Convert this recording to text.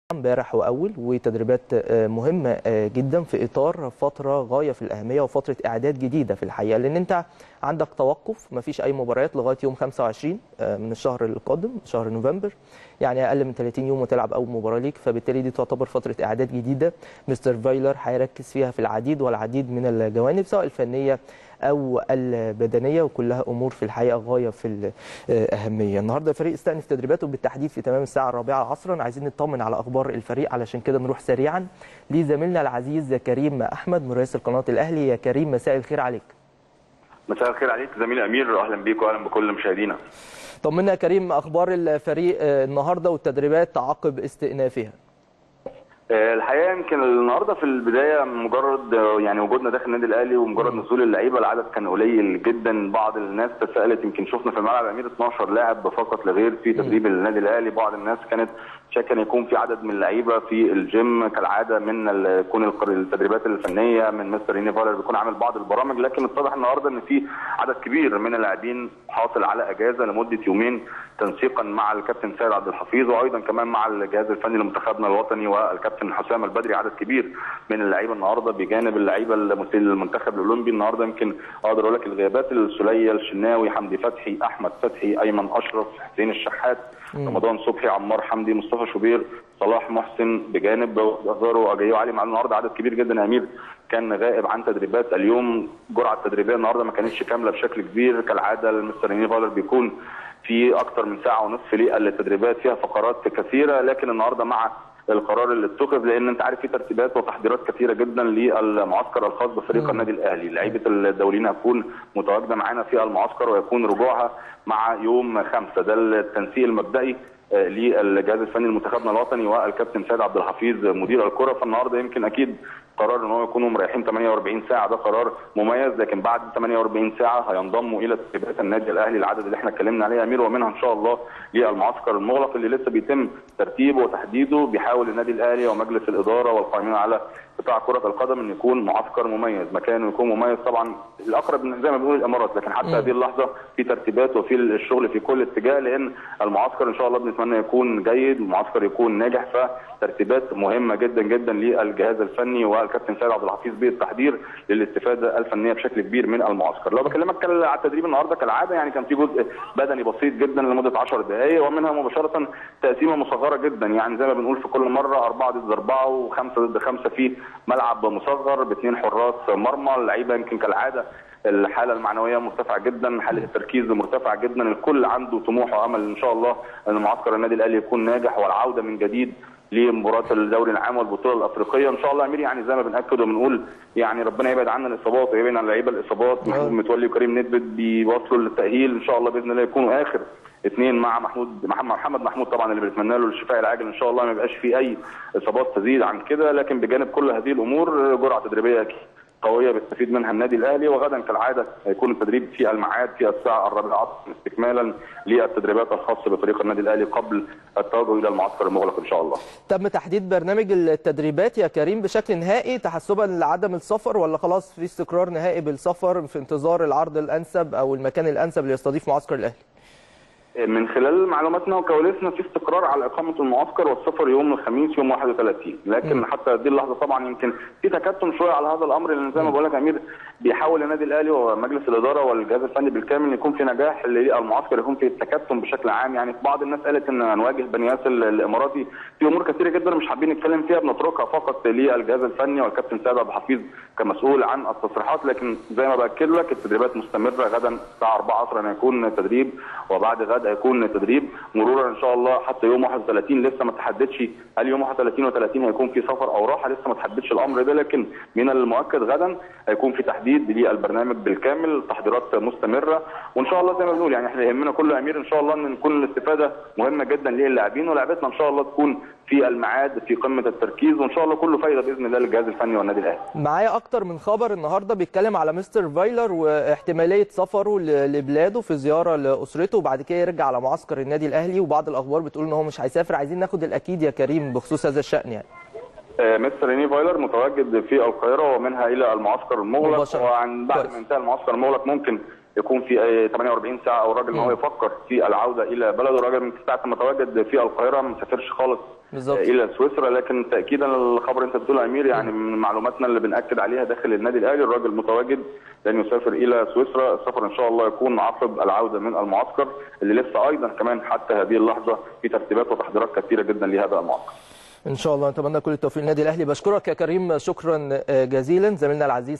امبارح واول وتدريبات آه، مهمه آه، جدا في اطار فتره غايه في الاهميه وفتره اعداد جديده في الحقيقه لان انت عندك توقف ما فيش اي مباريات لغايه يوم 25 آه، من الشهر القادم شهر نوفمبر يعني اقل من 30 يوم وتلعب اول مباراه ليك فبالتالي دي تعتبر فتره اعداد جديده مستر فايلر هيركز فيها في العديد والعديد من الجوانب سواء الفنيه او البدنيه وكلها امور في الحقيقه غايه في الاهميه النهارده الفريق استأنف تدريباته بالتحديد في تمام الساعه الرابعه عصرا عايزين نطمن على اخبار الفريق علشان كده نروح سريعا لزميلنا العزيز كريم احمد مراسل قناه الاهلي يا كريم مساء الخير عليك مساء الخير عليك زميلي امير اهلا بيك واهلا بكل مشاهدينا طمنا يا كريم اخبار الفريق آه، النهارده والتدريبات عقب استئنافها آه، الحقيقه يمكن النهارده في البدايه مجرد آه، يعني وجودنا داخل النادي الاهلي ومجرد نزول اللعيبه العدد كان قليل جدا بعض الناس تساءلت يمكن شفنا في الملعب امير 12 لاعب فقط لغير في تدريب النادي الاهلي بعض الناس كانت شاكه ان يكون في عدد من اللعيبه في الجيم كالعاده من ال- يكون القر- التدريبات الفنيه من مستر ريني فالر بيكون عامل بعض البرامج لكن اتضح النهارده ان في عدد كبير من اللاعبين حاصل على اجازه لمده يومين تنسيقا مع الكابتن سيد عبد الحفيظ وايضا كمان مع الجهاز الفني لمنتخبنا الوطني والكابتن حسام البدري عدد كبير من اللعيبه النهارده بجانب اللعيبه المثل المنتخب الاولمبي النهارده يمكن اقدر اقول لك الغيابات السليه الشناوي حمدي فتحي احمد فتحي ايمن اشرف حسين الشحات رمضان صبحي عمار حمدي مصطفى شوبير صلاح محسن بجانب ازارو اجايو علي مع النهارده عدد كبير جدا يا امير كان غائب عن تدريبات اليوم الجرعه التدريبيه النهارده ما كانتش كامله بشكل كبير كالعاده المستر ريني فالر بيكون في اكثر من ساعه ونصف للتدريبات فيها فقرات كثيره لكن النهارده مع القرار اللي اتخذ لان انت عارف في ترتيبات وتحضيرات كثيره جدا للمعسكر الخاص بفريق النادي الاهلي لعيبه الدوليين هتكون متواجده معانا في المعسكر ويكون رجوعها مع يوم خمسة ده التنسيق المبدئي آه، للجهاز الفني لمنتخبنا الوطني والكابتن سيد عبد الحفيظ مدير الكره فالنهارده يمكن اكيد قرار ان هو يكونوا مريحين 48 ساعه ده قرار مميز لكن بعد 48 ساعه هينضموا الى تدريبات النادي الاهلي العدد اللي احنا اتكلمنا عليه يا امير ومنها ان شاء الله للمعسكر المغلق اللي لسه بيتم ترتيبه وتحديده بيحاول النادي الاهلي ومجلس الاداره والقائمين على قطاع كره القدم ان يكون معسكر مميز مكانه يكون مميز طبعا الاقرب من زي ما بنقول الامارات لكن حتى هذه اللحظه في ترتيبات وفي الشغل في كل اتجاه لان المعسكر ان شاء الله بنتمنى يكون جيد المعسكر يكون ناجح فترتيبات مهمه جدا جدا للجهاز الفني والكابتن سيد عبد الحفيظ بالتحضير للاستفاده الفنيه بشكل كبير من المعسكر لو بكلمك على التدريب النهارده كالعاده يعني كان في جزء بدني بسيط جدا لمده 10 دقائق ومنها مباشره تقسيمه مصغره جدا يعني زي ما بنقول في كل مره اربعه ضد اربعه وخمسه ضد خمسه في ملعب مصغر باثنين حراس مرمى اللعيبه يمكن كالعاده الحاله المعنويه مرتفعه جدا حاله التركيز مرتفعه جدا الكل عنده طموح وامل ان شاء الله ان معسكر النادي الاهلي يكون ناجح والعوده من جديد لمباراه الدوري العام والبطوله الافريقيه ان شاء الله يا امير يعني زي ما بناكد وبنقول يعني ربنا يبعد عنا الاصابات ويبعد عن اللعيبه الاصابات محمود متولي وكريم ندبت بيوصلوا للتاهيل ان شاء الله باذن الله يكونوا اخر اثنين مع محمود محمد محمد محمود طبعا اللي بنتمنى له الشفاء العاجل ان شاء الله ما يبقاش فيه اي اصابات تزيد عن كده لكن بجانب كل هذه الامور جرعه تدريبيه أكيد قويه بيستفيد منها النادي الاهلي وغدا كالعاده هيكون التدريب في الميعاد في الساعه الرابعه استكمالا للتدريبات الخاصه بفريق النادي الاهلي قبل التوجه الى المعسكر المغلق ان شاء الله. تم تحديد برنامج التدريبات يا كريم بشكل نهائي تحسبا لعدم السفر ولا خلاص في استقرار نهائي بالسفر في انتظار العرض الانسب او المكان الانسب ليستضيف معسكر الاهلي من خلال معلوماتنا وكواليسنا في استقرار على اقامه المعسكر والسفر يوم الخميس يوم 31 لكن مم. حتى هذه اللحظه طبعا يمكن في تكتم شويه على هذا الامر لان زي ما بقول لك يا امير بيحاول النادي الاهلي ومجلس الاداره والجهاز الفني بالكامل يكون في نجاح للمعسكر يكون في تكتم بشكل عام يعني بعض الناس قالت ان هنواجه بني ياسر الاماراتي في امور كثيره جدا مش حابين نتكلم فيها بنتركها فقط للجهاز الفني والكابتن سيد عبد الحفيظ كمسؤول عن التصريحات لكن زي ما باكد لك التدريبات مستمره غدا الساعه 4 عصرا هيكون تدريب وبعد غد هيكون تدريب مرورا ان شاء الله حتى يوم 31 لسه ما تحددش هل يوم 31 و30 هيكون في سفر او راحه لسه ما تحددش الامر ده لكن من المؤكد غدا هيكون في تحديد للبرنامج بالكامل تحضيرات مستمره وان شاء الله زي ما بنقول يعني احنا يهمنا كله يا امير ان شاء الله ان نكون الاستفاده مهمه جدا للاعبين ولاعبتنا ان شاء الله تكون في الميعاد في قمه التركيز وان شاء الله كله فايده باذن الله للجهاز الفني والنادي الاهلي. معايا اكتر من خبر النهارده بيتكلم على مستر فايلر واحتماليه سفره ل- لبلاده في زياره لاسرته وبعد كده يرجع على معسكر النادي الاهلي وبعض الاخبار بتقول ان هو مش هيسافر عايزين ناخد الاكيد يا كريم بخصوص هذا الشان يعني آه، مستر ريني فايلر متواجد في القاهره ومنها الى المعسكر المغلق مباشرة. وعن بعد كويس. ما انتهى المعسكر المغلق ممكن يكون في آه، 48 ساعه او الراجل ان هو يفكر في العوده الى بلده الراجل من ساعه ما تواجد في القاهره ما سافرش خالص بالظبط. آه، الى سويسرا لكن تاكيدا للخبر انت بتقوله يا امير يعني من معلوماتنا اللي بناكد عليها داخل النادي الاهلي الراجل متواجد لن يسافر الى سويسرا السفر ان شاء الله يكون عقب العوده من المعسكر اللي لسه ايضا كمان حتى هذه اللحظه في ترتيبات وتحضيرات كثيره جدا لهذا المعسكر ان شاء الله نتمنى كل التوفيق للنادي الاهلي بشكرك يا كريم شكرا جزيلا زميلنا العزيز